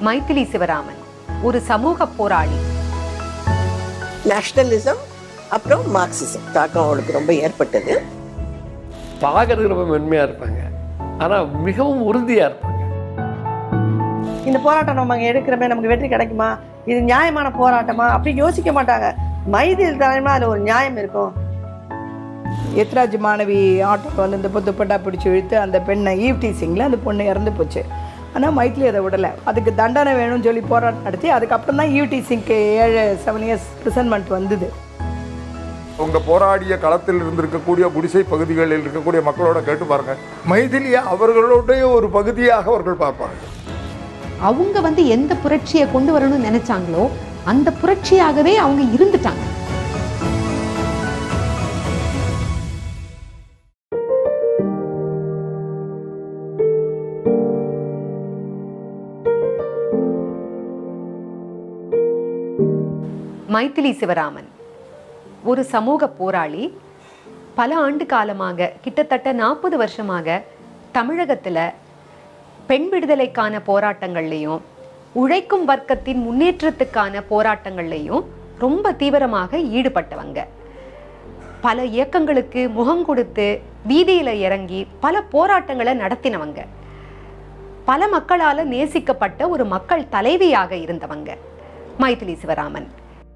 மைத்திலி சிவராமன் ஒரு சமூக போராளி நேஷ்னலிசம் அப்புறம் மார்க்சிசம் தாக்கம் அவளுக்கு ரொம்ப ஏற்பட்டது பார்க்கறதுக்கு ரொம்ப மென்மையாக இருப்பாங்க ஆனால் மிகவும் உறுதியாக இருப்பாங்க இந்த போராட்டம் நம்ம அங்கே எடுக்கிறமே நமக்கு வெற்றி கிடைக்குமா இது நியாயமான போராட்டமா அப்படி யோசிக்க மாட்டாங்க மைதில் தலைமை அதில் ஒரு நியாயம் இருக்கும் எத்ராஜ் மாணவி ஆட்டோவில் வந்து இந்த துப்பட்டா பிடிச்சி இழுத்து அந்த பெண்ணை ஈவ் டீசிங்கில் அந்த பொண்ணு இறந்து போச்சு ஆனால் மைத்திலி அதை விடலை அதுக்கு தண்டனை வேணும்னு சொல்லி போராட்டம் நடத்தி அதுக்கப்புறம் தான் ஈவ் டீசிங்க்கு ஏழு செவன் இயர்ஸ் ப்ரிசன்மெண்ட் வந்தது உங்க போராடிய களத்தில் இருந்திருக்கக்கூடிய குடிசை பகுதிகளில் இருக்கக்கூடிய மக்களோட கேட்டு பாருங்க மைதிலியை அவர்களுடைய ஒரு பகுதியாக அவர்கள் பார்ப்பாங்க அவங்க வந்து எந்த புரட்சியை கொண்டு வரணும்னு நினைச்சாங்களோ அந்த புரட்சியாகவே அவங்க இருந்துட்டாங்க மைத்திலி சிவராமன் ஒரு சமூக போராளி பல ஆண்டு காலமாக கிட்டத்தட்ட நாற்பது வருஷமாக தமிழகத்தில் பெண் விடுதலைக்கான போராட்டங்கள்லையும் உழைக்கும் வர்க்கத்தின் முன்னேற்றத்துக்கான போராட்டங்கள்லையும் ரொம்ப தீவிரமாக ஈடுபட்டவங்க பல இயக்கங்களுக்கு முகம் கொடுத்து வீதியில் இறங்கி பல போராட்டங்களை நடத்தினவங்க பல மக்களால் நேசிக்கப்பட்ட ஒரு மக்கள் தலைவியாக இருந்தவங்க மைத்திலி சிவராமன்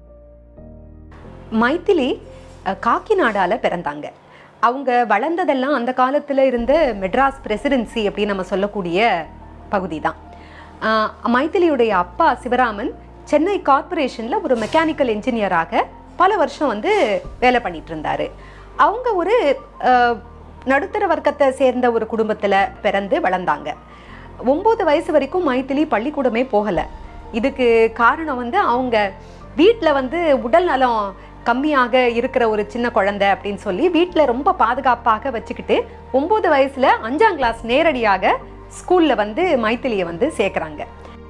மைத்திலி அஹ், காக்கிநாடால பிறந்தாங்க அவங்க வளர்ந்ததெல்லாம் அந்த காலத்தில் இருந்த மெட்ராஸ் பிரசிடென்சி அப்படின்னு நம்ம சொல்லக்கூடிய பகுதி தான் மைத்திலியுடைய அப்பா சிவராமன் சென்னை கார்ப்பரேஷனில் ஒரு மெக்கானிக்கல் இன்ஜினியராக பல வருஷம் வந்து வேலை பண்ணிட்டு இருந்தாரு அவங்க ஒரு அஹ், நடுத்தர வர்க்கத்தை சேர்ந்த ஒரு குடும்பத்தில் பிறந்து வளர்ந்தாங்க ஒம்பது வயசு வரைக்கும் மைத்திலி பள்ளிக்கூடமே போகலை இதுக்கு காரணம் வந்து அவங்க வீட்டில் வந்து உடல் நலம் கம்மியாக இருக்கிற ஒரு சின்ன குழந்தை அப்படின்னு சொல்லி வீட்டில் ரொம்ப பாதுகாப்பாக வச்சுக்கிட்டு ஒம்பது வயசில் அஞ்சாம் கிளாஸ் நேரடியாக ஸ்கூலில் வந்து மைத்திலியை வந்து சேர்க்குறாங்க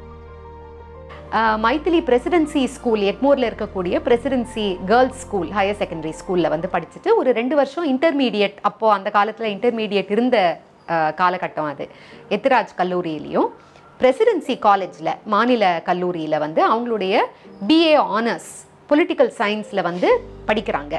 மைத்திலி பிரசிடென்சி ஸ்கூல் எக்மோரில் இருக்கக்கூடிய presidency girls school higher secondary ஸ்கூலில் வந்து படிச்சுட்டு ஒரு ரெண்டு வருஷம் இன்டர்மீடியட் அப்போது அந்த காலத்தில் இன்டர்மீடியட் இருந்த அஹ், காலகட்டம் அது எத்திராஜ் கல்லூரியிலையும் பிரசிடென்சி காலேஜில் மாநில கல்லூரியில் வந்து அவங்களுடைய பிஏ ஆனர்ஸ் பொலிட்டிக்கல் சயின்ஸில் வந்து படிக்கிறாங்க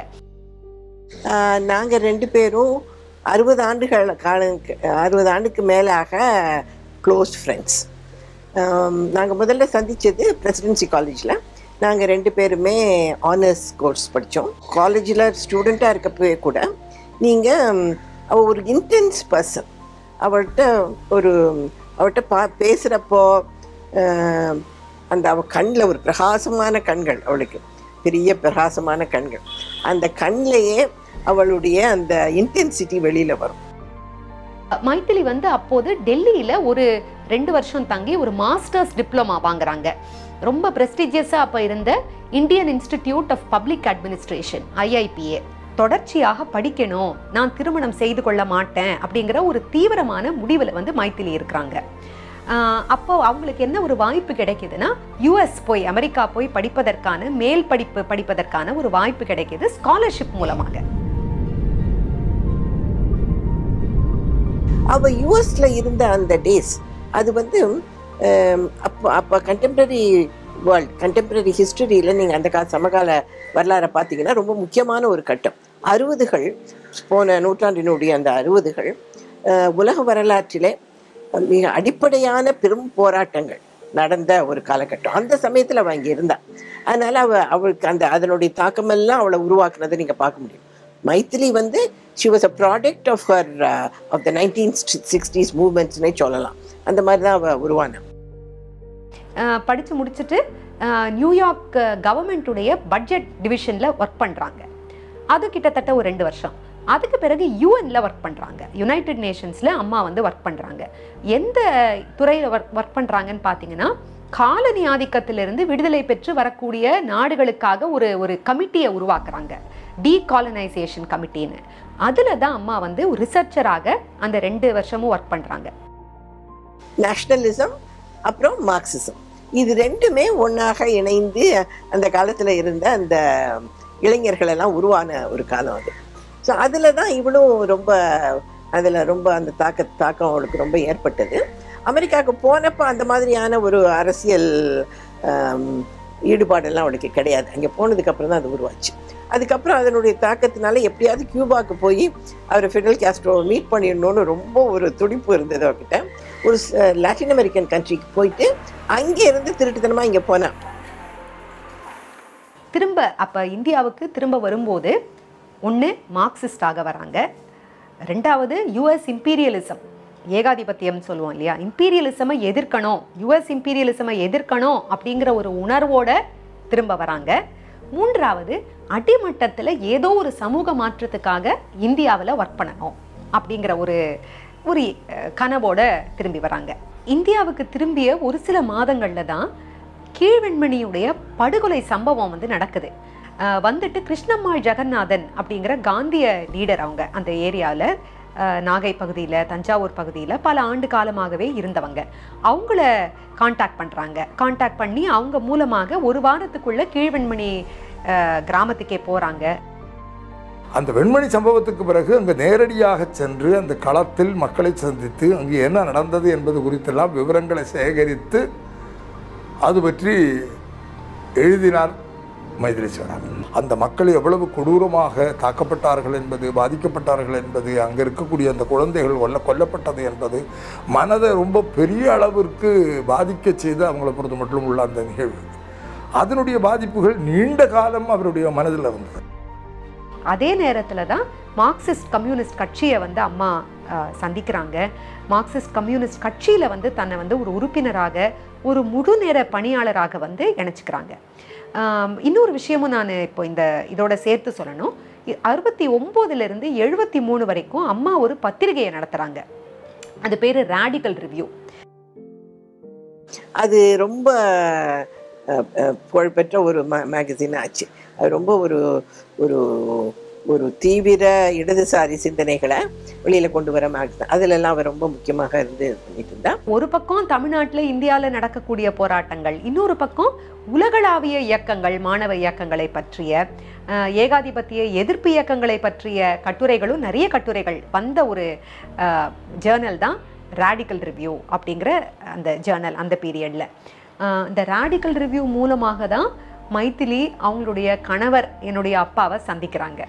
நாங்கள் ரெண்டு பேரும் அறுபது ஆண்டுகள் காலக்கு அறுபது ஆண்டுக்கு மேலாக க்ளோஸ் ஃப்ரெண்ட்ஸ் நாங்கள் முதல்ல சந்தித்தது பிரசிடென்சி காலேஜில் நாங்கள் ரெண்டு பேருமே ஆனர்ஸ் கோர்ஸ் படித்தோம் காலேஜில் ஸ்டூடெண்ட்டாக இருக்கப்பவே கூட நீங்கள் அவள் ஒரு இன்டென்ஸ் பர்சன் அவள்கிட்ட ஒரு அவள்கிட்ட பா பேசுகிறப்போ அந்த அவள் கண்ணில் ஒரு பிரகாசமான கண்கள் அவளுக்கு பெரிய பிரகாசமான கண்கள் அந்த கண்ணிலேயே அவளுடைய அந்த இன்டென்சிட்டி வெளியில் வரும் மைத்திலி வந்து அப்போது டெல்லியில் ஒரு ரெண்டு வருஷம் தங்கி ஒரு மாஸ்டர்ஸ் டிப்ளமா வாங்குறாங்க ரொம்ப ப்ரெஸ்டிஜியஸாக அப்போ இருந்த Indian Institute of Public Administration IIPA தொடர்ச்சியாக படிக்கணும் நான் திருமணம் செய்து கொள்ள மாட்டேன் அப்படிங்கிற ஒரு தீவிரமான முடிவில் வந்து மைத்திலி இருக்கிறாங்க ஆஹ் அப்போ அவங்களுக்கு என்ன ஒரு வாய்ப்பு கிடைக்குதுன்னா யுஎஸ் போய் அமெரிக்கா போய் படிப்பதற்கான மேல் படிப்பு படிப்பதற்கான ஒரு வாய்ப்பு கிடைக்குது ஸ்காலர்ஷிப் மூலமாக அவ யூஎஸ்ல இருந்த அந்த டேஸ் அது வந்து ஹம், அப்போ அப்போ கண்டெம்பரரி வேர்ல்ட் கண்டெம்பரரி ஹிஸ்டரியில் நீங்கள் அந்த கால சமகால வரலாறை பார்த்தீங்கன்னா ரொம்ப முக்கியமான ஒரு கட்டம் அறுபதுகள் போன நூற்றாண்டினுடைய அந்த அறுபதுகள் அஹ், உலக வரலாற்றிலே மிக அடிப்படையான பெரும் போராட்டங்கள் நடந்த ஒரு காலகட்டம் அந்த சமயத்தில் அவள் இங்கே இருந்தா அதனால அவ அவளுக்கு அந்த அதனுடைய தாக்கமெல்லாம் அவளை உருவாக்குனதை நீங்கள் பார்க்க முடியும் மைத்திலி வந்து she was a product of her of the nineteen sixties மூமெண்ட்ஸ்னே சொல்லலாம் அந்த மாதிரி தான் அவள் உருவானா அஹ் படிச்சு முடிச்சுட்டு அஹ் நியூயார்க் கவர்மெண்ட்டுடைய பட்ஜெட் டிவிஷனில் ஒர்க் பண்ணுறாங்க அது கிட்டத்தட்ட ஒரு ரெண்டு வருஷம் அதுக்கு பிறகு யூஎன்ல ஒர்க் பண்ணுறாங்க யுனைடெட் நேஷன்ஸில் அம்மா வந்து ஒர்க் பண்ணுறாங்க எந்த துறையில் ஒர்க் ஒர்க் பண்ணுறாங்கன்னு பார்த்தீங்கன்னா காலனி ஆதிக்கத்திலிருந்து விடுதலை பெற்று வரக்கூடிய நாடுகளுக்காக ஒரு ஒரு கமிட்டியை உருவாக்குறாங்க டீகாலனைசேஷன் கமிட்டின்னு அதில் தான் அம்மா வந்து ஒரு ரிசர்ச்சராக அந்த ரெண்டு வருஷமும் ஒர்க் பண்ணுறாங்க நேஷ்னலிசம் அப்புறம் மார்க்சிசம் இது ரெண்டுமே ஒன்றாக இணைந்து அந்த காலத்தில் இருந்த அந்த இளைஞர்கள் எல்லாம் உருவான ஒரு காலம் அது ஸோ அதில் தான் இவளும் ரொம்ப அதில் ரொம்ப அந்த தாக்க தாக்கம் அவளுக்கு ரொம்ப ஏற்பட்டது அமெரிக்காவுக்கு போனப்போ அந்த மாதிரியான ஒரு அரசியல் ஆம், ஈடுபாடெல்லாம் அவளுக்கு கிடையாது அங்கே போனதுக்கப்புறம் தான் அது உருவாச்சு அதுக்கப்புறம் அதனுடைய தாக்கத்தினால எப்படியாவது கியூபாக்கு போய் அவர் ஃபிடல் கேஸ்ட்ரோவை மீட் பண்ணிடணும்னு ரொம்ப ஒரு துடிப்பு இருந்தது அவர்கிட்ட ஒரு ச- லாட்டின் அமெரிக்கன் கண்ட்ரிக்கு போயிட்டு அங்கே இருந்து திருட்டுத்தனமாக இங்கே போனான் திரும்ப அப்போ இந்தியாவுக்கு திரும்ப வரும்போது ஒன்று மார்க்சிஸ்டாக வராங்க ரெண்டாவது யுஎஸ் இம்பீரியலிசம் ஏகாதிபத்தியம் சொல்லுவோம் இல்லையா இம்பீரியலிசமை எதிர்க்கணும் யுஎஸ் இம்பீரியலிசமை எதிர்க்கணும் அப்படிங்கிற ஒரு உணர்வோட திரும்ப வராங்க மூன்றாவது அடிமட்டத்தில் ஏதோ ஒரு சமூக மாற்றத்துக்காக இந்தியாவில் ஒர்க் பண்ணணும் அப்படிங்கிற ஒரு ஒரு அஹ், கனவோட திரும்பி வராங்க இந்தியாவுக்கு திரும்பிய ஒரு சில மாதங்களில் தான் கீழ்வெண்மணியுடைய படுகொலை சம்பவம் வந்து நடக்குது அஹ் வந்துட்டு கிருஷ்ணம்மாள் ஜெகநாதன் அப்படிங்கிற காந்திய லீடர் அவங்க அந்த ஏரியாவில் நாகை பகுதியில் தஞ்சாவூர் பகுதியில் பல ஆண்டு காலமாகவே இருந்தவங்க அவங்கள காண்டாக்ட் பண்ணுறாங்க காண்டாக்ட் பண்ணி அவங்க மூலமாக ஒரு வாரத்துக்குள்ள கீழ்வெண்மணி அஹ், கிராமத்துக்கே போகிறாங்க அந்த வெண்மணி சம்பவத்துக்கு பிறகு அங்கே நேரடியாக சென்று அந்த களத்தில் மக்களை சந்தித்து அங்கு என்ன நடந்தது என்பது குறித்தெல்லாம் விவரங்களை சேகரித்து அது பற்றி எழுதினார் மைதிலி சிவராமன் அந்த மக்கள் எவ்வளவு கொடூரமாக தாக்கப்பட்டார்கள் என்பது பாதிக்கப்பட்டார்கள் என்பது அங்கே இருக்கக்கூடிய அந்த குழந்தைகள் கொல்ல கொல்லப்பட்டது என்பது மனதை ரொம்ப பெரிய அளவிற்கு பாதிக்க செய்து அவங்களை பொறுத்த மட்டும் உள்ள அந்த நிகழ்வு அதனுடைய பாதிப்புகள் நீண்ட காலம் அவருடைய மனதில் இருந்தது அதே நேரத்தில் தான் மார்க்சிஸ்ட் கம்யூனிஸ்ட் கட்சியை வந்து அம்மா அஹ், சந்திக்கிறாங்க மார்க்சிஸ்ட் கம்யூனிஸ்ட் கட்சியில் வந்து தன்னை வந்து ஒரு உறுப்பினராக ஒரு முழு நேர பணியாளராக வந்து இணைச்சிக்கிறாங்க ஆம், இன்னொரு விஷயமும் நான் இப்போ இந்த இதோட சேர்த்து சொல்லணும் இ- அறுபத்தி ஒம்போதுலேருந்து எழுபத்தி மூணு வரைக்கும் அம்மா ஒரு பத்திரிகையை நடத்துகிறாங்க அது பேர் ரேடிக்கல் ரிவ்யூ அது ரொம்ப அஹ், அஹ், புகழ்பெற்ற ஒரு மே மேகசின் ஆச்சு அது ரொம்ப ஒரு ஒரு ஒரு தீவிர இடதுசாரி சிந்தனைகளை வெளியில கொண்டு வர மேகசின் அதுலெல்லாம் அவர் ரொம்ப முக்கியமாக இருந்து இது பண்ணிட்டு இருந்தா ஒரு பக்கம் தமிழ்நாட்டில் இந்தியாவில் நடக்கக்கூடிய போராட்டங்கள் இன்னொரு பக்கம் உலகளாவிய இயக்கங்கள் மாணவ இயக்கங்களை பற்றிய அஹ், ஏகாதிபத்திய எதிர்ப்பு இயக்கங்களை பற்றிய கட்டுரைகளும் நிறைய கட்டுரைகள் வந்த ஒரு ஜேர்னல் தான் ரேடிக்கல் ரிவ்யூ அப்படிங்கிற அந்த ஜேர்னல் அந்த பீரியடில் இந்த ரேடிக்கல் ரிவ்யூ மூலமாக தான் மைதிலி அவங்களுடைய கணவர் என்னுடைய அப்பாவை சந்திக்கிறாங்க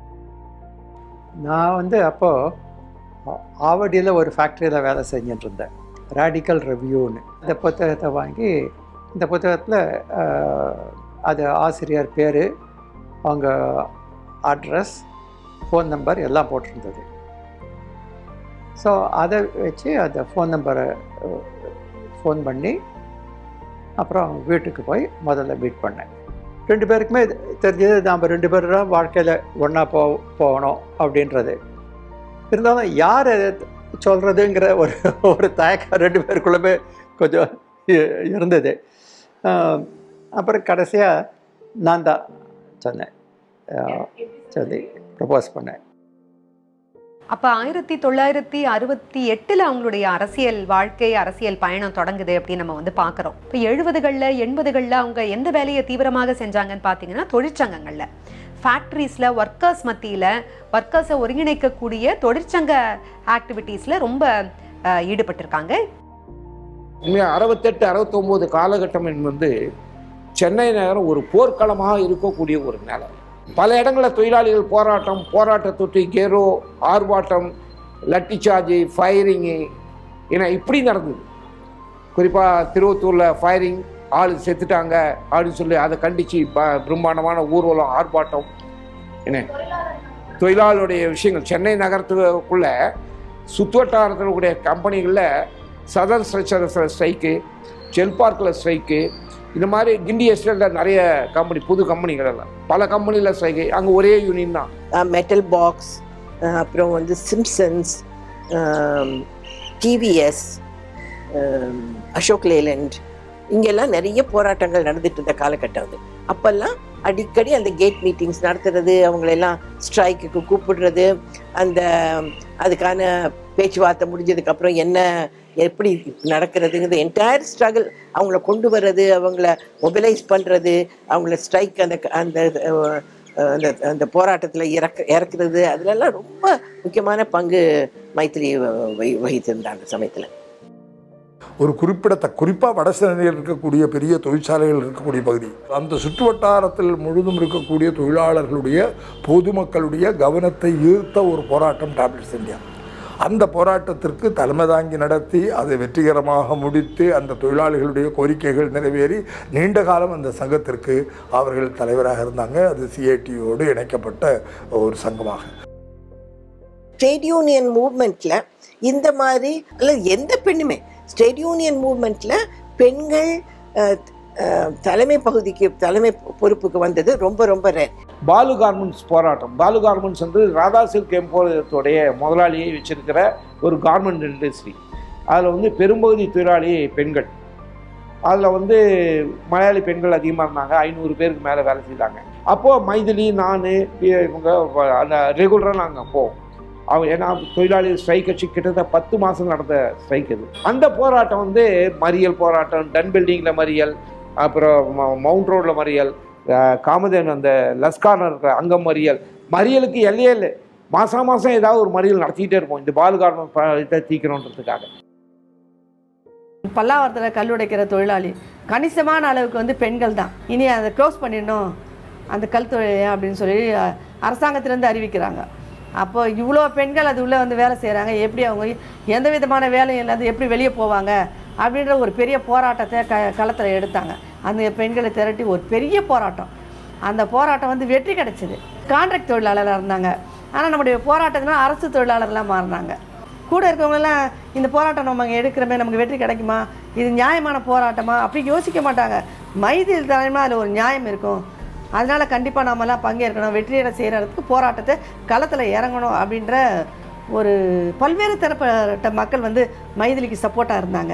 நான் வந்து அப்போது ஆவடியில் ஒரு ஃபேக்ட்ரியில் வேலை செஞ்சுட்டு இருந்தேன் ரேடிக்கல் ரிவ்யூன்னு இந்த புத்தகத்தை வாங்கி இந்த புத்தகத்தில் அது ஆசிரியர் பேர் அவங்க அட்ரஸ் ஃபோன் நம்பர் எல்லாம் போட்டிருந்தது ஸோ அதை வச்சு அந்த ஃபோன் நம்பரை ஃபோன் பண்ணி அப்புறம் வீட்டுக்கு போய் முதல்ல மீட் பண்ணேன் ரெண்டு பேருக்குமே தெரிஞ்சது நாம் ரெண்டு பேரும் வாழ்க்கையில் ஒன்றா போ போகணும் அப்படின்றது இருந்தாலும் யார் சொல்கிறதுங்கிற ஒரு ஒரு தயக்கம் ரெண்டு பேருக்குள்ளமே கொஞ்சம் இ- இருந்தது ஆம், அப்புறம் கடைசியாக நான் தான் சொன்னேன் ஆ, சொல்லி ப்ரப்போஸ் பண்ணேன் அப்போ ஆயிரத்தி தொள்ளாயிரத்தி அறுபத்தி எட்டில் அவங்களுடைய அரசியல் வாழ்க்கை அரசியல் பயணம் தொடங்குது அப்படின்னு நம்ம வந்து பார்க்குறோம் இப்போ எழுபதுகளில் எண்பதுகளில் அவங்க எந்த வேலையை தீவிரமாக செஞ்சாங்கன்னு பார்த்தீங்கன்னா தொழிற்சங்கங்களில் ஃபேக்ட்ரிஸில் ஒர்க்கர்ஸ் மத்தியில் ஒர்க்கர்ஸை ஒருங்கிணைக்கக்கூடிய தொழிற்சங்க ஆக்டிவிட்டீஸில் ரொம்ப அஹ், ஈடுபட்டிருக்காங்க உண்மையாக அறுபத்தெட்டு அறுபத்தொம்போது காலகட்டம் என்பது சென்னை நகரம் ஒரு போர்க்களமாக இருக்கக்கூடிய ஒரு நிலை பல இடங்களில் தொழிலாளிகள் போராட்டம் போராட்டத்தொட்டி கெரோ ஆர்ப்பாட்டம் லட்டி சார்ஜு ஃபயரிங்கு ஏன்னா இப்படி நடந்தது குறிப்பாக திருவத்தூரில் ஃபயரிங் ஆள் செத்துட்டாங்க அப்படின்னு சொல்லி அதை கண்டித்து ப பிரம்மாண்டமான ஊர்வலம் ஆர்ப்பாட்டம் என்ன தொழிலாளருடைய விஷயங்கள் சென்னை நகரத்துக்குள்ள சுற்றுவட்டாரத்தில் கூடிய கம்பெனிகளில் சதர்ன் ஸ்ட்ரக்சர் ஸ்ட்ரைக்கு ஜெல் பார்க்கில் ஸ்ட்ரைக்கு இந்த மாதிரி கிண்டி எஸ்டேட்டில் நிறைய கம்பெனி புது கம்பெனிகள் எல்லாம் பல கம்பெனியில் ஸ்ட்ரைக்கு அங்கே ஒரே யூனியன் தான் மெட்டல் பாக்ஸ் அப்புறம் வந்து சிம்சன்ஸ் டிவிஎஸ் அசோக் லேலண்ட் இங்கெல்லாம் நிறைய போராட்டங்கள் நடந்துட்டு இருந்த காலகட்டம் அது அப்பெல்லாம் அடிக்கடி அந்த கேட் மீட்டிங்ஸ் நடத்துறது அவங்களெல்லாம் ஸ்ட்ரைக்குக்கு கூப்பிடுறது அந்த அதுக்கான பேச்சுவார்த்தை முடிஞ்சதுக்கு அப்புறம் என்ன எப்படி நடக்கிறதுங்கிறது என்டையர் ஸ்ட்ரகிள் அவங்கள கொண்டு வர்றது அவங்கள மொபிலைஸ் பண்ணுறது அவங்கள ஸ்ட்ரைக் அந்த அந்த அஹ், அந்த அந்த போராட்டத்தில் இறக்க இறக்குறது அதுலெல்லாம் ரொம்ப முக்கியமான பங்கு மைத்திரி வ- வகி- வகித்திருந்தார் அந்த சமயத்தில் ஒரு குறிப்பிடத்த குறிப்பாக வடசென்னையில் இருக்கக்கூடிய பெரிய தொழிற்சாலைகள் இருக்கக்கூடிய பகுதி அந்த சுற்று வட்டாரத்தில் முழுதும் இருக்கக்கூடிய தொழிலாளர்களுடைய பொதுமக்களுடைய கவனத்தை ஈர்த்த ஒரு போராட்டம் டேப்லெட்ஸ் இந்தியா அந்த போராட்டத்திற்கு தலைமை தாங்கி நடத்தி அதை வெற்றிகரமாக முடித்து அந்த தொழிலாளிகளுடைய கோரிக்கைகள் நிறைவேறி நீண்ட காலம் அந்த சங்கத்திற்கு அவர்கள் தலைவராக இருந்தாங்க அது சிஐடியோடு இணைக்கப்பட்ட ஒரு சங்கமாக ட்ரேட் யூனியன் மூவ்மெண்ட்ல இந்த மாதிரி அல்லது எந்த பெண்ணுமே ட்ரேட் யூனியன் மூவ்மெண்ட்ல பெண்கள் அஹ், அஹ், தலைமை பகுதிக்கு தலைமை பொறுப்புக்கு வந்தது ரொம்ப ரொம்ப ரேர் பாலு கார்மெண்ட்ஸ் போராட்டம் பாலு கார்மெண்ட்ஸ் வந்து ராதா சில்க் எம்போரியத்துடைய முதலாளியை வச்சிருக்கிற ஒரு கார்மெண்ட் இண்டஸ்ட்ரி அதில் வந்து பெரும்பகுதி தொழிலாளி பெண்கள் அதில் வந்து மலையாளி பெண்கள் அதிகமாக இருந்தாங்க ஐநூறு பேருக்கு மேலே வேலை செய்தாங்க அப்போது மைதிலி நான் இவங்க வ- அந்த ரெகுலராக நாங்கள் போவோம் அவங்க ஏன்னா தொழிலாளி ஸ்ட்ரைக் வச்சு கிட்டத்தட்ட பத்து மாதம் நடந்த ஸ்ட்ரைக் இது அந்த போராட்டம் வந்து மறியல் போராட்டம் டன் பில்டிங்கில் மறியல் அப்புறம் ம- மவுண்ட் ரோடில் மறியல் அஹ் காமதேன் அந்த லஸ்கார்னர் இருக்கிற அங்கே மறியல் மறியலுக்கு எல்லையே இல்லை மாதம் மாதம் ஏதாவது ஒரு மறியல் நடத்திக்கிட்டே இருப்போம் இந்த பால் கார்மெண்ட் இதை தீக்கணுன்றதுக்காக பல்லாவரத்தில் கல் உடைக்கிற தொழிலாளி கணிசமான அளவுக்கு வந்து பெண்கள் தான் இனி அதை க்ளோஸ் பண்ணிடணும் அந்த கல் தொழிலை அப்படின்னு சொல்லி அஹ், அரசாங்கத்திலேருந்து அறிவிக்கிறாங்க அப்போ இவ்வளோ பெண்கள் அது உள்ளே வந்து வேலை செய்கிறாங்க எப்படி அவங்க எந்த விதமான வேலையும் இல்லாத எப்படி வெளியே போவாங்க அப்படின்ற ஒரு பெரிய போராட்டத்தை க களத்தில் எடுத்தாங்க அந்த பெண்களை திரட்டி ஒரு பெரிய போராட்டம் அந்த போராட்டம் வந்து வெற்றி கிடைச்சிது கான்ட்ராக்ட் தொழிலாளராக இருந்தாங்க ஆனால் நம்முடைய போராட்டத்தினால் அரசு தொழிலாளர்லாம் மாறினாங்க கூட இருக்கவங்கெல்லாம் இந்த போராட்டம் நம்ம எடுக்கிறமே நமக்கு வெற்றி கிடைக்குமா இது நியாயமான போராட்டமா அப்படி யோசிக்க மாட்டாங்க மைதில் தலைமை அதில் ஒரு நியாயம் இருக்கும் அதனால கண்டிப்பாக நாமெல்லாம் பங்கேற்கணும் வெற்றியடை செய்கிறதுக்கு போராட்டத்தை களத்தில் இறங்கணும் அப்படின்ற ஒரு பல்வேறு தரப்பட்ட மக்கள் வந்து மைதிலிக்கு சப்போர்ட்டாக இருந்தாங்க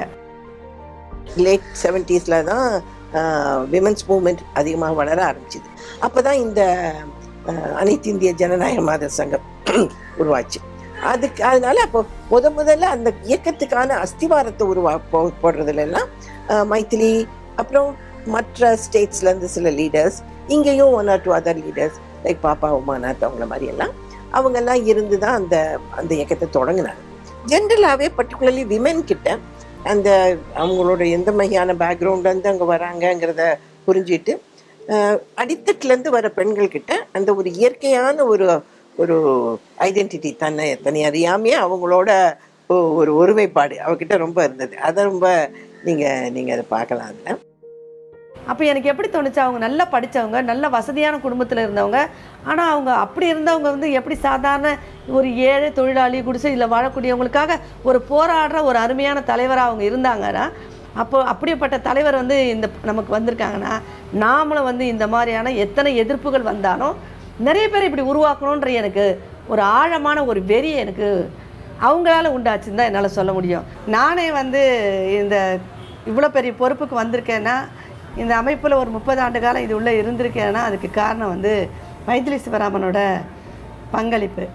லேட் செவன்ட்டீஸில் தான் விமென்ஸ் மூவ்மெண்ட் அதிகமாக வளர ஆரம்பிச்சுது அப்போ தான் இந்த அஹ், அனைத்து இந்திய ஜனநாயக மாத சங்கம் உருவாச்சு அதுக்கு அதனால அப்போ முத முதல்ல அந்த இயக்கத்துக்கான அஸ்திவாரத்தை உருவா போ போடுறதுல எல்லாம் அஹ், மைத்திலி அப்புறம் மற்ற ஸ்டேட்ஸ்லேருந்து சில லீடர்ஸ் இங்கேயும் one or two other leaders like Pappa Umanath அவங்கள மாதிரி எல்லாம் அவங்கெல்லாம் இருந்து தான் அந்த அந்த இயக்கத்தை தொடங்கினாங்க ஜென்ரலாகவே பர்டிகுலர்லி விமென் கிட்ட அந்த அவங்களோட எந்த மாதிரியான பேக்ரவுண்ட்லேருந்து அங்கே வராங்கங்கிறத புரிஞ்சிட்டு அஹ், அடித்தட்டுலேருந்து வர பெண்கள் கிட்ட அந்த ஒரு இயற்கையான ஒரு ஒரு ஐடென்டிட்டி தன்னை தனி அறியாமையே அவங்களோட ஒ- ஒரு ஒருமைப்பாடு அவகிட்ட ரொம்ப இருந்தது அதை ரொம்ப நீங்கள் நீங்கள் அதை பார்க்கலாம் அதில் அப்போ எனக்கு எப்படி தோணுச்சு அவங்க நல்லா படித்தவங்க நல்ல வசதியான குடும்பத்தில் இருந்தவங்க ஆனால் அவங்க அப்படி இருந்தவங்க வந்து எப்படி சாதாரண ஒரு ஏழை தொழிலாளி குடிசையில் வாழக்கூடியவங்களுக்காக ஒரு போராடுற ஒரு அருமையான தலைவராக அவங்க இருந்தாங்கன்னா அப்போ அப்படிப்பட்ட தலைவர் வந்து இந்த நமக்கு வந்திருக்காங்கன்னா நாமளும் வந்து இந்த மாதிரியான எத்தனை எதிர்ப்புகள் வந்தாலும் நிறைய பேர் இப்படி உருவாக்கணுன்ற எனக்கு ஒரு ஆழமான ஒரு வெறி எனக்கு அவங்களால உண்டாச்சுன்னு தான் என்னால் சொல்ல முடியும் நானே வந்து இந்த இவ்வளோ பெரிய பொறுப்புக்கு வந்திருக்கேன்னா இந்த அமைப்பில் ஒரு முப்பது ஆண்டு காலம் இது உள்ளே இருந்திருக்கேன்னா அதுக்கு காரணம் வந்து மைத்திலி சிவராமனோட பங்களிப்பு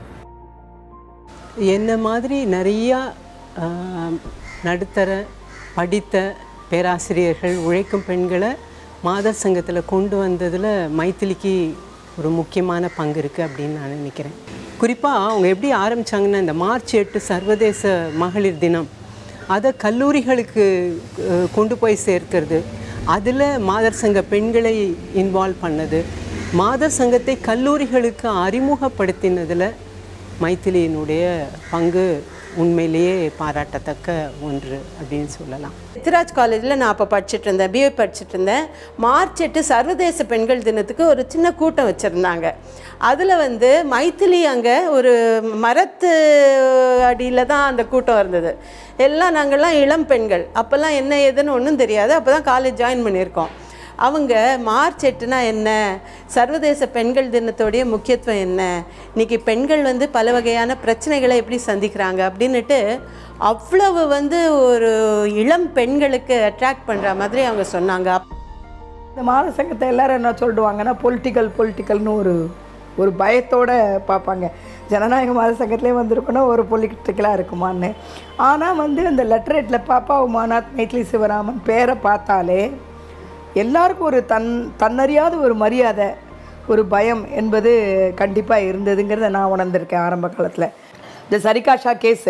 என்ன மாதிரி நிறையா ஆம், நடுத்தர படித்த பேராசிரியர்கள் உழைக்கும் பெண்களை மாதர் சங்கத்தில் கொண்டு வந்ததில் மைத்திலிக்கு ஒரு முக்கியமான பங்கு இருக்குது அப்படின்னு நான் நினைக்கிறேன் குறிப்பாக அவங்க எப்படி ஆரம்பிச்சாங்கன்னா இந்த மார்ச் எட்டு சர்வதேச மகளிர் தினம் அதை கல்லூரிகளுக்கு அஹ், கொண்டு போய் சேர்க்கிறது அதில் மாதர் சங்க பெண்களை இன்வால்வ் பண்ணது மாதர் சங்கத்தை கல்லூரிகளுக்கு அறிமுகப்படுத்தினதில் மைத்திலியினுடைய பங்கு உண்மையிலேயே பாராட்டத்தக்க ஒன்று அப்படின்னு சொல்லலாம் எத்திராஜ் காலேஜில் நான் அப்போ படிச்சுட்டு இருந்தேன் பிஏ படிச்சுட்டு இருந்தேன் மார்ச் எட்டு சர்வதேச பெண்கள் தினத்துக்கு ஒரு சின்ன கூட்டம் வச்சுருந்தாங்க அதில் வந்து மைத்திலி அங்கே ஒரு மரத்து அடியில் தான் அந்த கூட்டம் இருந்தது எல்லாம் நாங்கள்லாம் இளம் பெண்கள் அப்போல்லாம் என்ன ஏதுன்னு ஒன்றும் தெரியாது அப்போ தான் காலேஜ் ஜாயின் பண்ணியிருக்கோம் அவங்க மார்ச் எட்டுனா என்ன சர்வதேச பெண்கள் தினத்தோடைய முக்கியத்துவம் என்ன இன்னைக்கு பெண்கள் வந்து பல வகையான பிரச்சனைகளை எப்படி சந்திக்கிறாங்க அப்படின்னுட்டு அவ்வளவு வந்து ஒரு இளம் பெண்களுக்கு அட்ராக்ட் பண்ணுற மாதிரி அவங்க சொன்னாங்க இந்த மாத சங்கத்தை எல்லாரும் என்ன சொல்லிடுவாங்கன்னா பொலிட்டிக்கல் பொலிட்டிக்கல்னு ஒரு ஒரு பயத்தோட பார்ப்பாங்க ஜனநாயக மாத சங்கத்திலே வந்திருக்கணும் ஒரு பொலிட்டிக்கலாக இருக்குமான்னு ஆனால் வந்து அந்த லெட்டரேட்டில் பாப்பா உமாநாத் மைத்லி சிவராமன் பேரை பார்த்தாலே எல்லாருக்கும் ஒரு தன் தன்னறியாத ஒரு மரியாதை ஒரு பயம் என்பது கண்டிப்பாக இருந்ததுங்கிறத நான் உணர்ந்திருக்கேன் ஆரம்ப காலத்தில் இந்த சரிகாஷா கேஸு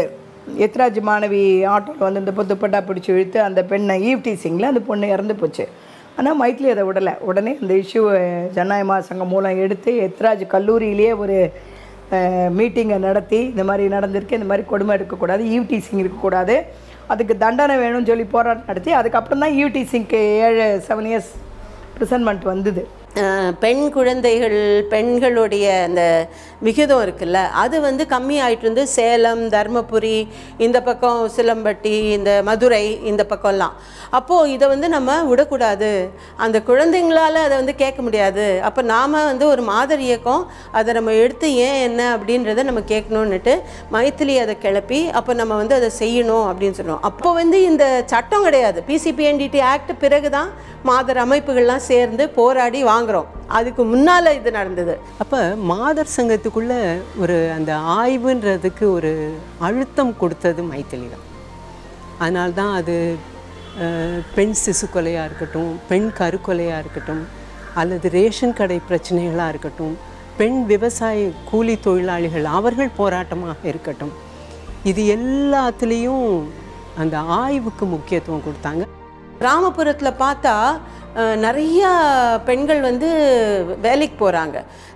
எத்ராஜ் மாணவி ஆட்டோவில் வந்து இந்த துப்பட்டா பிடிச்சி இழுத்து அந்த பெண்ணை ஈவ் டீசிங்கில் அந்த பொண்ணு இறந்து போச்சு ஆனால் மைத்லி அதை விடலை உடனே அந்த இஷ்யூ ஜனநாயக சங்கம் மூலம் எடுத்து எத்ராஜ் கல்லூரியிலேயே ஒரு மீட்டிங்கை நடத்தி இந்த மாதிரி நடந்திருக்கு இந்த மாதிரி கொடுமை எடுக்கக்கூடாது ஈவ் டீசிங் இருக்கக்கூடாது அதுக்கு தண்டனை வேணும்னு சொல்லி போராட்டம் நடத்தி அதுக்கப்புறம் தான் ஈவ் டீசிங்க்கு ஏழு செவன் இயர்ஸ் ப்ரிசன்மெண்ட் வந்தது அஹ் பெண் குழந்தைகள் பெண்களுடைய அந்த விகிதம் இருக்குல்ல அது வந்து கம்மி ஆயிட்டு இருந்து சேலம் தர்மபுரி இந்த பக்கம் சிலம்பட்டி இந்த மதுரை இந்த பக்கம்லாம் அப்போது இதை வந்து நம்ம விடக்கூடாது அந்த குழந்தைங்களால அதை வந்து கேட்க முடியாது அப்போ நாம் வந்து ஒரு மாதிரி இயக்கம் அதை நம்ம எடுத்து ஏன் என்ன அப்படின்றத நம்ம கேட்கணுன்னுட்டு மைத்திலி அதை கிளப்பி அப்போ நம்ம வந்து அதை செய்யணும் அப்படின்னு சொன்னோம் அப்போ வந்து இந்த சட்டம் கிடையாது பிசிபிஎன்டிடி ஆக்ட் பிறகு தான் மாதர் அமைப்புகள்லாம் சேர்ந்து போராடி வாங்குறோம் அதுக்கு முன்னால் இது நடந்தது அப்போ மாதர் சங்கத்துக்குள்ள ஒரு அந்த ஆய்வுன்றதுக்கு ஒரு அழுத்தம் கொடுத்தது மைத்திலி தான் அதனால தான் அது அஹ், பெண் சிசு கொலையாக இருக்கட்டும் பெண் கருக்கொலையாக இருக்கட்டும் அல்லது ரேஷன் கடை பிரச்சனைகளாக இருக்கட்டும் பெண் விவசாய கூலி தொழிலாளிகள் அவர்கள் போராட்டமாக இருக்கட்டும் இது எல்லாத்துலேயும் அந்த ஆய்வுக்கு முக்கியத்துவம் கொடுத்தாங்க கிராமப்புறத்தில் பார்த்தா அஹ், நிறைய பெண்கள் வந்து வேலைக்கு போகிறாங்க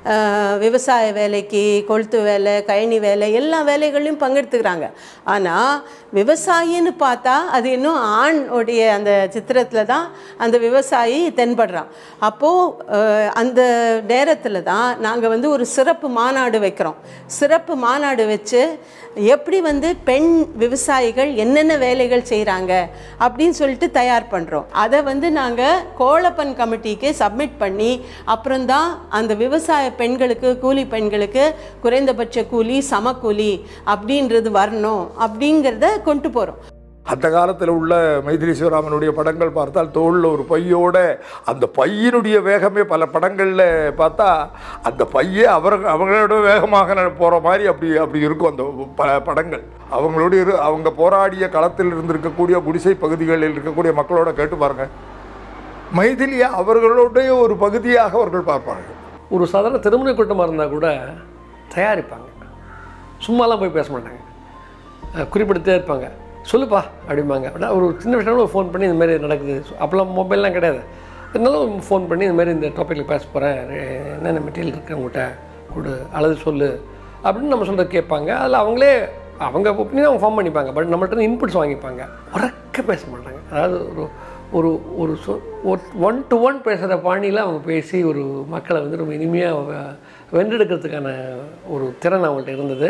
விவசாய வேலைக்கு கொளுத்து வேலை கழனி வேலை எல்லா வேலைகளையும் பங்கெடுத்துக்கிறாங்க ஆனால் விவசாயின்னு பார்த்தா அது இன்னும் ஆண் உடைய அந்த சித்திரத்தில் தான் அந்த விவசாயி தென்படுறான் அப்போது அந்த நேரத்தில் தான் நாங்கள் வந்து ஒரு சிறப்பு மாநாடு வைக்கிறோம் சிறப்பு மாநாடு வச்சு எப்படி வந்து பெண் விவசாயிகள் என்னென்ன வேலைகள் செய்கிறாங்க அப்படின்னு சொல்லிட்டு தயார் பண்ணுறோம் அதை வந்து நாங்கள் கோலப்பன் கமிட்டிக்கு சப்மிட் பண்ணி அப்புறம்தான் அந்த விவசாய பெண்களுக்கு கூலி பெண்களுக்கு குறைந்தபட்ச கூலி சமக்கூலி அப்படின்றது வரணும் அப்படிங்கிறத கொண்டு போகிறோம் அந்த காலத்தில் உள்ள மைதிலி சிவராமனுடைய படங்கள் பார்த்தால் தோளில் ஒரு பையோட அந்த பையினுடைய வேகமே பல படங்களில் பார்த்தா அந்த பையே அவர் அவங்களோட வேகமாக போகிற மாதிரி அப்படி அப்படி இருக்கும் அந்த ப படங்கள் அவங்களோட இரு அவங்க போராடிய களத்தில் இருந்திருக்கக்கூடிய குடிசை பகுதிகளில் இருக்கக்கூடிய மக்களோட கேட்டு பாருங்க மைதிலியை அவர்களுடைய ஒரு பகுதியாக அவர்கள் பார்ப்பார்கள் ஒரு சாதாரண திருமண கூட்டமாக இருந்தால் கூட தயாரிப்பாங்க சும்மாலாம் போய் பேச மாட்டாங்க அஹ் குறிப்பிடுத்தே இருப்பாங்க சொல்லுப்பா அப்படிம்பாங்க அப்படின்னா ஒரு சின்ன விஷயம் ஃபோன் பண்ணி இந்த மாதிரி நடக்குது அப்போல்லாம் மொபைல்லாம் கிடையாது இருந்தாலும் ஃபோன் பண்ணி இந்த மாதிரி இந்த டாப்பிக்கில் பேச போகிறேன் என்னென்ன மெட்டீரியல் இருக்கு உங்கள்கிட்ட கொடு அல்லது சொல்லு அப்படின்னு நம்ம சொல்கிறத கேட்பாங்க அதில் அவங்களே அவங்க ஒப்பீனியன் அவங்க ஃபார்ம் பண்ணிப்பாங்க பட் நம்மள்ட்ட இன்புட்ஸ் வாங்கிப்பாங்க உறக்க பேச மாட்டாங்க அதாவது ஒரு ஒரு ஒரு சொ ஒன் டு ஒன் பேசுகிற பாணியில் அவங்க பேசி ஒரு மக்களை வந்து ரொம்ப இனிமையாக வென்றெடுக்கிறதுக்கான ஒரு திறன் அவங்கள்ட்ட இருந்தது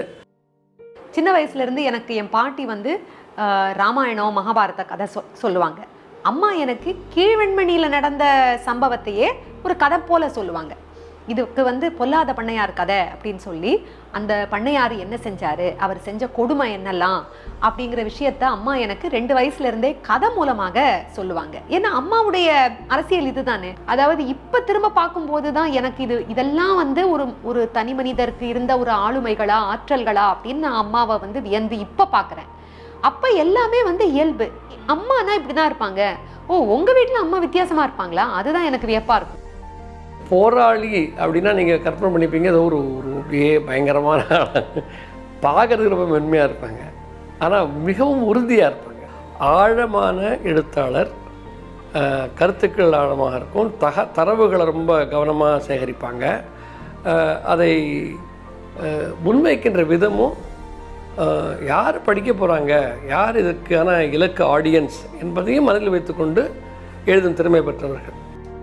சின்ன வயசுல இருந்து எனக்கு என் பாட்டி வந்து ஆஹ், ராமாயணம் மகாபாரத கதை சொ சொல்லுவாங்க அம்மா எனக்கு கீழ்வெண்மணியில நடந்த சம்பவத்தையே ஒரு கதை போல சொல்லுவாங்க இதுக்கு வந்து பொல்லாத பண்ணையார் கதை அப்படின்னு சொல்லி அந்த பண்ணையார் என்ன செஞ்சாரு அவர் செஞ்ச கொடுமை என்னெல்லாம் அப்படிங்கிற விஷயத்த அம்மா எனக்கு ரெண்டு வயசுல இருந்தே கதை மூலமாக சொல்லுவாங்க ஏன்னா அம்மாவுடைய அரசியல் இதுதானே அதாவது இப்ப திரும்ப பார்க்கும்போது தான் எனக்கு இது இதெல்லாம் வந்து ஒரு ஒரு தனி மனிதருக்கு இருந்த ஒரு ஆளுமைகளா ஆற்றல்களா அப்படின்னு நான் அம்மாவை வந்து வியந்து இப்ப பார்க்கறேன் அப்ப எல்லாமே வந்து இயல்பு அம்மானா இப்படிதான் இருப்பாங்க ஓ உங்க வீட்ல அம்மா வித்தியாசமா இருப்பாங்களா அதுதான் எனக்கு வியப்பா இருக்கும் போராளி அப்படின்னா நீங்கள் கற்பனை பண்ணிப்பீங்க அது ஒரு ஒரு அப்படியே பயங்கரமான பார்க்கறதுக்கு ரொம்ப மென்மையாக இருப்பாங்க ஆனால் மிகவும் உறுதியாக இருப்பாங்க ஆழமான எழுத்தாளர் அஹ், கருத்துக்கள் ஆழமாக இருக்கும் தக தரவுகளை ரொம்ப கவனமாக சேகரிப்பாங்க அஹ், அதை அஹ், முன்வைக்கின்ற விதமும் அஹ், யார் படிக்க போகிறாங்க யார் இதற்கான இலக்கு ஆடியன்ஸ் என்பதையும் மனதில் வைத்துக்கொண்டு எழுதும் திறமை பெற்றவர்கள்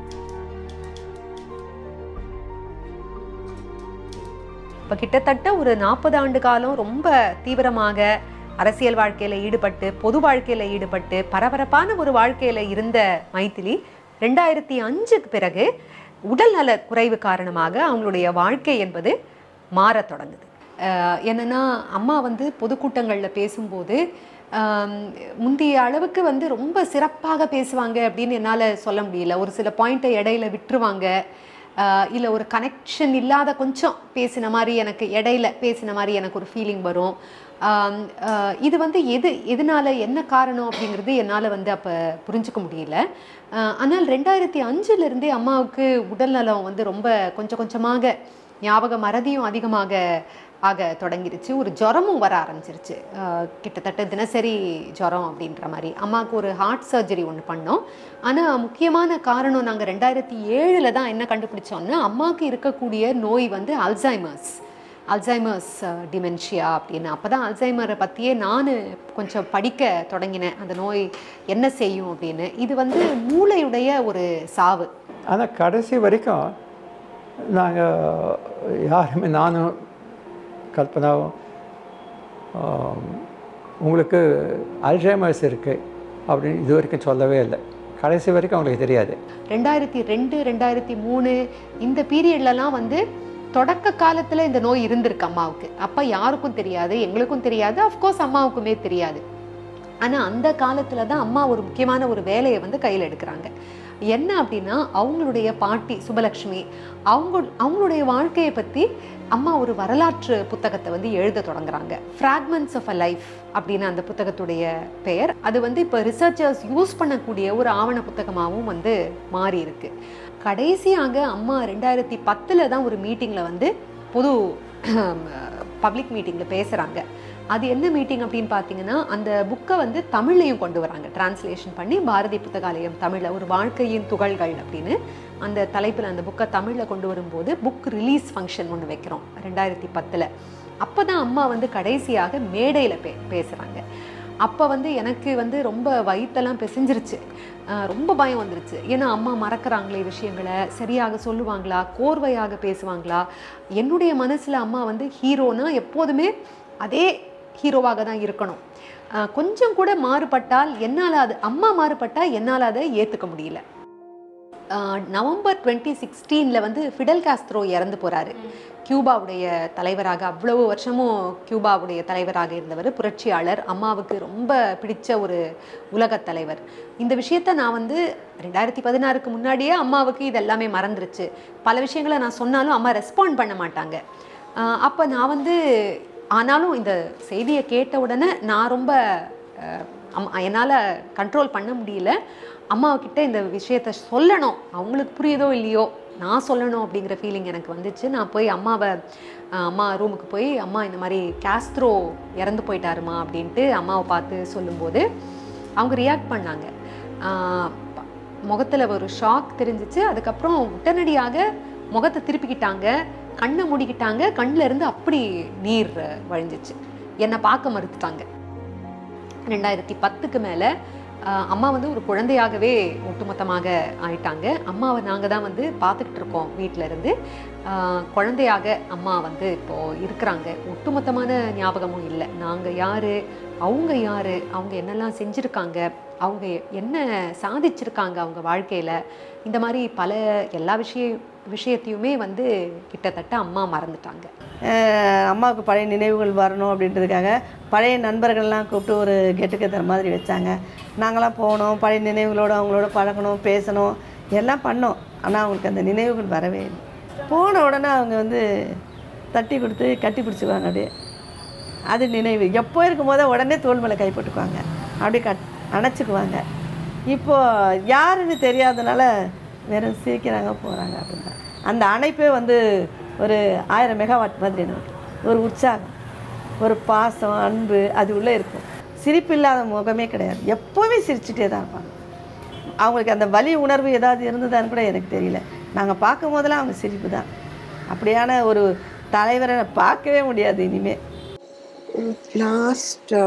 இப்போ கிட்டத்தட்ட ஒரு நாற்பது ஆண்டு காலம் ரொம்ப தீவிரமாக அரசியல் வாழ்க்கையில ஈடுபட்டு பொது வாழ்க்கையில ஈடுபட்டு பரபரப்பான ஒரு வாழ்க்கையில இருந்த மைதிலி ரெண்டாயிரத்தி அஞ்சுக்கு பிறகு உடல்நல குறைவு காரணமாக அவங்களுடைய வாழ்க்கை என்பது மாறத் தொடங்குது அஹ் என்னன்னா அம்மா வந்து பொதுக்கூட்டங்களில் பேசும்போது ஆம், முந்தைய அளவுக்கு வந்து ரொம்ப சிறப்பாக பேசுவாங்க அப்படின்னு என்னால் சொல்ல முடியல ஒரு சில பாயிண்ட்டை இடையில விட்டுருவாங்க இல்லை ஒரு கனெக்ஷன் இல்லாத கொஞ்சம் பேசின மாதிரி எனக்கு இடையில பேசின மாதிரி எனக்கு ஒரு ஃபீலிங் வரும் ஆம், ஆஹ் இது வந்து எது எதனால என்ன காரணம் அப்படிங்கிறது என்னால் வந்து அப்போ புரிஞ்சுக்க முடியல ஆஹ் ஆனால் ரெண்டாயிரத்தி அஞ்சுலேருந்தே அம்மாவுக்கு உடல்நலம் வந்து ரொம்ப கொஞ்சம் கொஞ்சமாக ஞாபக மறதியும் அதிகமாக ஆக தொடங்கிருச்சு ஒரு ஜுரமும் வர ஆரம்பிச்சிருச்சு அஹ் கிட்டத்தட்ட தினசரி ஜுரம் அப்படின்ற மாதிரி அம்மாவுக்கு ஒரு ஹார்ட் சர்ஜரி ஒன்று பண்ணோம் ஆனால் முக்கியமான காரணம் நாங்கள் ரெண்டாயிரத்தி ஏழில் தான் என்ன கண்டுபிடிச்சோன்னா அம்மாவுக்கு இருக்கக்கூடிய நோய் வந்து அல்சைமர்ஸ் அல்சைமர்ஸ் டிமென்ஷியா அப்படின்னு அப்போ தான் அல்சைமரை பற்றியே நான் கொஞ்சம் படிக்க தொடங்கினேன் அந்த நோய் என்ன செய்யும் அப்படின்னு இது வந்து மூளையுடைய ஒரு சாவு ஆனால் கடைசி வரைக்கும் நாங்கள் யாருமே நானும் கல்பனாவும் ஆம், உங்களுக்கு அல்சைமர்ஸ் இருக்குது அப்படின்னு இது வரைக்கும் சொல்லவே இல்லை கடைசி வரைக்கும் அவங்களுக்கு தெரியாது ரெண்டாயிரத்தி ரெண்டு ரெண்டாயிரத்தி மூணு இந்த பீரியட்லலாம் வந்து தொடக்க காலத்தில் இந்த நோய் இருந்திருக்கு அம்மாவுக்கு அப்போ யாருக்கும் தெரியாது எங்களுக்கும் தெரியாது அஃப்கோர்ஸ் அம்மாவுக்குமே தெரியாது ஆனால் அந்த காலத்தில் தான் அம்மா ஒரு முக்கியமான ஒரு வேலையை வந்து கையில் எடுக்கிறாங்க என்ன அப்படின்னா அவங்களுடைய பாட்டி சுபலக்ஷ்மி அவங்க அவங்களுடைய வாழ்க்கையை பற்றி அம்மா ஒரு வரலாற்று புத்தகத்தை வந்து எழுத தொடங்குறாங்க ஃப்ராக்மெண்ட்ஸ் ஆஃப் அ லைஃப் அப்படின்னு அந்த புத்தகத்துடைய பெயர் அது வந்து இப்போ ரிசர்ச்சர்ஸ் யூஸ் பண்ணக்கூடிய ஒரு ஆவண புத்தகமாகவும் வந்து மாறி இருக்கு கடைசியாக அம்மா ரெண்டாயிரத்தி பத்தில் தான் ஒரு மீட்டிங்கில் வந்து பொது பப்ளிக் மீட்டிங்கில் பேசுகிறாங்க அது என்ன மீட்டிங் அப்படின்னு பார்த்தீங்கன்னா அந்த புக்கை வந்து தமிழ்லையும் கொண்டு வராங்க டிரான்ஸ்லேஷன் பண்ணி பாரதி புத்தகாலயம் தமிழில் ஒரு வாழ்க்கையின் துகள்கள் அப்படின்னு அந்த தலைப்பில் அந்த புக்கை தமிழில் கொண்டு வரும்போது புக் ரிலீஸ் ஃபங்க்ஷன் ஒன்று வைக்கிறோம் ரெண்டாயிரத்தி பத்தில் அப்போ தான் அம்மா வந்து கடைசியாக மேடையில் பே பேசுகிறாங்க அப்போ வந்து எனக்கு வந்து ரொம்ப வயிற்றெல்லாம் பிசைஞ்சிருச்சு அஹ் ரொம்ப பயம் வந்துருச்சு ஏன்னா அம்மா மறக்கறாங்களே விஷயங்களை சரியாக சொல்லுவாங்களா கோர்வையாக பேசுவாங்களா என்னுடைய மனசில் அம்மா வந்து ஹீரோனா எப்போதுமே அதே ஹீரோவாக தான் இருக்கணும் அஹ் கொஞ்சம் கூட மாறுபட்டால் என்னால் அது அம்மா மாறுபட்டால் என்னால் அதை ஏற்றுக்க முடியல அஹ் நவம்பர் டுவெண்ட்டி சிக்ஸ்டீனில் வந்து ஃபிடல் காஸ்ட்ரோ இறந்து போகிறாரு கியூபாவுடைய தலைவராக அவ்வளவு வருஷமும் கியூபாவுடைய தலைவராக இருந்தவர் புரட்சியாளர் அம்மாவுக்கு ரொம்ப பிடிச்ச ஒரு உலகத் தலைவர் இந்த விஷயத்த நான் வந்து ரெண்டாயிரத்தி பதினாறுக்கு முன்னாடியே அம்மாவுக்கு இது எல்லாமே மறந்துருச்சு பல விஷயங்களை நான் சொன்னாலும் அம்மா ரெஸ்பாண்ட் பண்ண மாட்டாங்க அப்போ நான் வந்து ஆனாலும் இந்த செய்தியை கேட்ட உடனே நான் ரொம்ப அஹ், அம் என்னால் கண்ட்ரோல் பண்ண முடியல அம்மாவுக்கிட்ட இந்த விஷயத்த சொல்லணும் அவங்களுக்கு புரியுதோ இல்லையோ நான் சொல்லணும் அப்படிங்கிற ஃபீலிங் எனக்கு வந்துச்சு நான் போய் அம்மாவை அஹ், அம்மா ரூமுக்கு போய் அம்மா இந்த மாதிரி கேஸ்ட்ரோ இறந்து போயிட்டாருமா அப்படின்ட்டு அம்மாவை பார்த்து சொல்லும்போது அவங்க ரியாக்ட் பண்ணாங்க முகத்தில் ஒரு ஷாக் தெரிஞ்சிச்சு அதுக்கப்புறம் உடனடியாக முகத்தை திருப்பிக்கிட்டாங்க கண்ணை மூடிக்கிட்டாங்க கண்ணில் இருந்து அப்படி நீர் அஹ், வழிஞ்சிச்சு என்னை பார்க்க மறுத்துட்டாங்க ரெண்டாயிரத்தி பத்துக்கு மேலே அம்மா வந்து ஒரு குழந்தையாகவே ஒட்டுமொத்தமாக ஆயிட்டாங்க அம்மாவை நாங்கள் தான் வந்து பார்த்துக்கிட்டு இருக்கோம் வீட்டில் இருந்து ஆஹ் குழந்தையாக அம்மா வந்து இப்போது இருக்கிறாங்க ஒட்டுமொத்தமான ஞாபகமும் இல்லை நாங்கள் யார் அவங்க யார் அவங்க என்னெல்லாம் செஞ்சுருக்காங்க அவங்க என்ன சாதிச்சிருக்காங்க அவங்க வாழ்க்கையில் இந்த மாதிரி பல எல்லா விஷய விஷயத்தையுமே வந்து கிட்டத்தட்ட அம்மா மறந்துட்டாங்க அஹ் அம்மாவுக்கு பழைய நினைவுகள் வரணும் அப்படின்றதுக்காக பழைய நண்பர்கள்லாம் கூப்பிட்டு ஒரு கெட்டுக்கத்தர் மாதிரி வச்சாங்க நாங்களாம் போனோம் பழைய நினைவுகளோடு அவங்களோட பழகணும் பேசணும் எல்லாம் பண்ணோம் ஆனால் அவங்களுக்கு அந்த நினைவுகள் வரவே இல்லை போன உடனே அவங்க வந்து தட்டி கொடுத்து கட்டி பிடிச்சிக்குவாங்க அப்படியே அது நினைவு எப்போ இருக்கும்போதே உடனே தோல் மேலே கை போட்டுக்குவாங்க அப்படியே கட் அணைச்சிக்குவாங்க இப்போ யாருன்னு தெரியாதனால வெறும் சிரிக்கிறாங்க போகிறாங்க அப்படின்னா அந்த அணைப்பே வந்து ஒரு ஆயிரம் மெகாவாட் மாதிரி எனக்கு ஒரு உற்சாகம் ஒரு பாசம் அன்பு அது உள்ளே இருக்கும் சிரிப்பு இல்லாத முகமே கிடையாது எப்போவுமே சிரிச்சுட்டே தான் இருப்பாங்க அவங்களுக்கு அந்த வலி உணர்வு ஏதாவது இருந்ததான்னு கூட எனக்கு தெரியல நாங்கள் பார்க்கும் போதெல்லாம் அவங்க சிரிப்பு தான் அப்படியான ஒரு தலைவரை பார்க்கவே முடியாது இனிமேல் லாஸ்ட்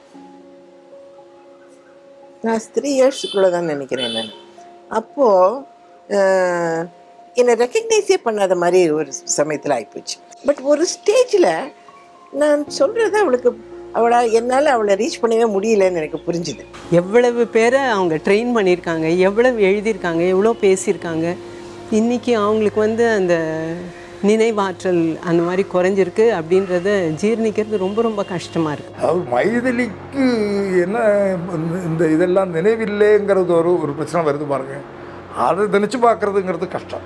லாஸ்ட் த்ரீ இயர்ஸுக்குள்ளே தான் நினைக்கிறேன் நான் அப்போது என்னை ரெக்கக்னைஸே பண்ணாத மாதிரி ஒரு சமயத்தில் ஆகிப்போச்சு பட் ஒரு ஸ்டேஜில் நான் சொல்கிறது அவளுக்கு அவளை என்னால் அவளை ரீச் பண்ணவே முடியலன்னு எனக்கு புரிஞ்சுது எவ்வளவு பேரை அவங்க ட்ரெயின் பண்ணியிருக்காங்க எவ்வளவு எழுதியிருக்காங்க எவ்வளோ பேசியிருக்காங்க இன்றைக்கி அவங்களுக்கு வந்து அந்த நினைவாற்றல் அந்த மாதிரி குறைஞ்சிருக்கு அப்படின்றத ஜீர்ணிக்கிறது ரொம்ப ரொம்ப கஷ்டமாக இருக்குது அதாவது மைதிலிக்கு என்ன இந்த- இந்த இதெல்லாம் நினைவில்லைங்கிறது ஒரு ஒரு பிரச்சனை வருது பாருங்க அதை நினச்சி பார்க்கறதுங்கிறது கஷ்டம்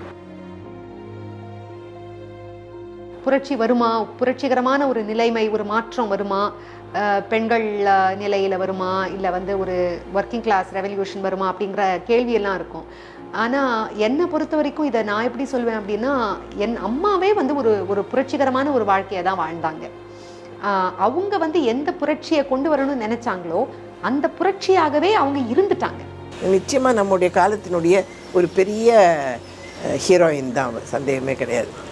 புரட்சி வருமா புரட்சிகரமான ஒரு நிலைமை ஒரு மாற்றம் வருமா அஹ் பெண்கள் அஹ், நிலையில வருமா இல்லை வந்து ஒரு ஒர்க்கிங் கிளாஸ் ரெவல்யூஷன் வருமா அப்படிங்கிற கேள்வியெல்லாம் இருக்கும் ஆனால் என்னை பொறுத்த வரைக்கும் இதை நான் எப்படி சொல்வேன் அப்படின்னா என் அம்மாவே வந்து ஒரு ஒரு புரட்சிகரமான ஒரு வாழ்க்கையை தான் வாழ்ந்தாங்க ஆஹ் அவங்க வந்து எந்த புரட்சியை கொண்டு வரணும்னு நினைச்சாங்களோ அந்த புரட்சியாகவே அவங்க இருந்துட்டாங்க நிச்சயமாக நம்முடைய காலத்தினுடைய ஒரு பெரிய ஹீரோயின் தான் அவ, சந்தேகமே கிடையாது